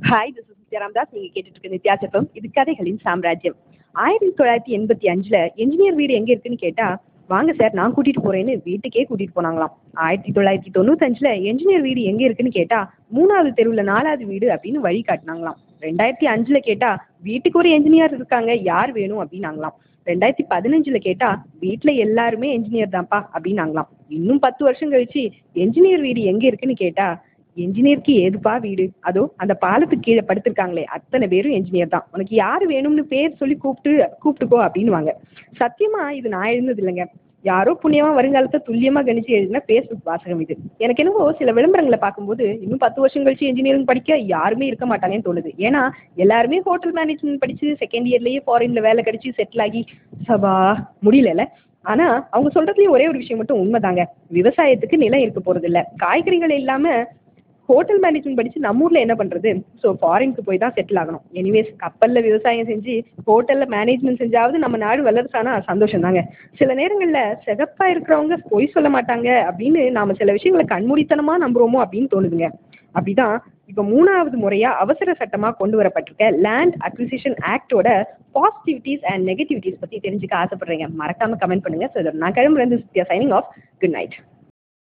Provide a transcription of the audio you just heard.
hi this is Ramdas நீங்க கேட்டுட்டு இருக்க நித்யாசப்பம் இது கதைகளின் சாம்ராஜ்யம் ஆயிரத்தி தொள்ளாயிரத்தி எண்பத்தி அஞ்சுல என்ஜினியர் வீடு எங்க இருக்குன்னு கேட்டா வாங்க சார் நான் கூட்டிட்டு போறேன்னு வீட்டுக்கே கூட்டிட்டு போனாங்களாம் ஆயிரத்தி தொள்ளாயிரத்தி தொண்ணூத்தஞ்சுல என்ஜினியர் வீடு எங்க இருக்குன்னு கேட்டா மூணாவது தெருவுல நாலாவது வீடு அப்படின்னு வழி காட்டினாங்களாம் ரெண்டாயிரத்தி அஞ்சுல கேட்டா வீட்டுக்கு ஒரு என்ஜினியர் இருக்காங்க யார் வேணும் அப்படின்னாங்களாம் ரெண்டாயிரத்தி பதினஞ்சுல கேட்டா வீட்டுல எல்லாருமே என்ஜினியர் தான்ப்பா அப்படின்னாங்களாம் இன்னும் பத்து வருஷம் கழிச்சு என்ஜினியர் வீடு எங்க இருக்குன்னு கேட்டா என்ஜினியருக்கு ஏதுப்பா வீடு அதோ அந்த பாலத்துக்கு கீழே படுத்திருக்காங்களே அத்தனை பேரும் என்ஜினியர் தான் உனக்கு யார் வேணும்னு பேர் சொல்லி கூப்பிட்டு கூப்பிட்டுக்கோ அப்படின்னுவாங்க சத்தியமா இது நான் எழுந்தது இல்லைங்க யாரோ புண்ணியமா வருங்காலத்தை துல்லியமா கணிச்சு எழுதின ஃபேஸ்புக் வாசகம் இது எனக்கு என்னவோ சில விளம்பரங்களை பார்க்கும்போது இன்னும் பத்து வருஷம் கழிச்சு இன்ஜினியரிங் படிக்க யாருமே இருக்க மாட்டாங்கன்னு தோணுது ஏன்னா எல்லாருமே ஹோட்டல் மேனேஜ்மெண்ட் படிச்சு செகண்ட் இயர்லயே ஃபாரின்ல வேலை கிடைச்சு செட்டில் ஆகி சபா முடியலல்ல ஆனா அவங்க சொல்றதுலயும் ஒரே ஒரு விஷயம் மட்டும் உண்மைதாங்க விவசாயத்துக்கு நிலம் இருக்க போறது இல்ல காய்கறிகள் இல்லாம ஹோட்டல் மேனேஜ்மெண்ட் படிச்சு நம்ம ஊர்ல என்ன பண்றது ஸோ ஃபாரினுக்கு போய் தான் செட்டில் ஆகணும் எனிவேஸ் கப்பல்ல விவசாயம் செஞ்சு ஹோட்டல்ல மேனேஜ்மெண்ட் செஞ்சாவது நம்ம நாடு வல்லரசானா சந்தோஷம் தாங்க சில நேரங்கள்ல சிகப்பா இருக்கிறவங்க பொய் சொல்ல மாட்டாங்க அப்படின்னு நாம சில விஷயங்களை கண்மூடித்தனமா நம்புறோமோ அப்படின்னு தோணுதுங்க அப்படிதான் இப்போ மூணாவது முறையா அவசர சட்டமா கொண்டு வரப்பட்டிருக்க லேண்ட் அக்விசிஷன் ஆக்டோட பாசிட்டிவிட்டிஸ் அண்ட் நெகட்டிவிட்டிஸ் பத்தி தெரிஞ்சுக்க ஆசைப்படுறீங்க மறக்காம கமெண்ட் பண்ணுங்க ஸோ நான் கிளம்புறது சைனிங் ஆஃப் குட் நைட்